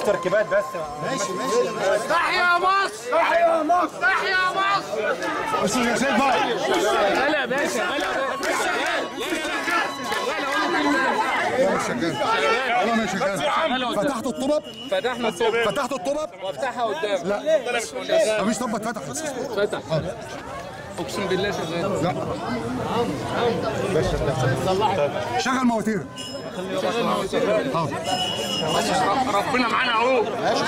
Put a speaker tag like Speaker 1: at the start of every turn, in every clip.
Speaker 1: تركيبات بس
Speaker 2: ماشي ماشي
Speaker 3: تحيا مصر تحيا مصر تحيا مصر
Speaker 2: بس يا سيد بقى
Speaker 3: هلا يا باشا هلا
Speaker 2: والله مش شغال والله مش شغال فتحتوا الطرق
Speaker 3: فتحنا الصبح
Speaker 2: فتحتوا الطرق
Speaker 3: وافتحها قدام
Speaker 2: لا مفيش طرق اتفتحت
Speaker 3: فتح اقسم بالله شغال
Speaker 2: لا شغل مواتير حاضر
Speaker 3: ربنا معانا اهو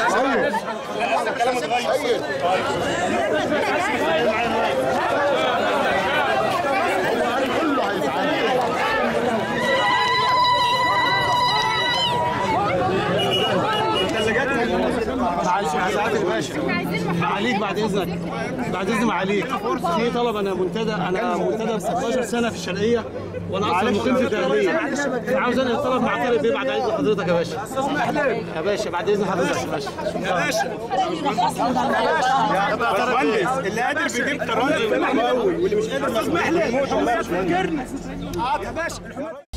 Speaker 4: معاليك بعد اذنك بعد اذن معاليك في طلب انا منتدى انا منتدى 16 سنه في الشرقيه وانا اصلا مقيم في الدهليه عاوز انقل الطلب مع طارق بيه بعد اذن حضرتك يا باشا يا باشا بعد اذن حضرتك يا باشا
Speaker 1: مهندس اللي قادر بيجيب ترانزيت الاول واللي مش قادر مسموح له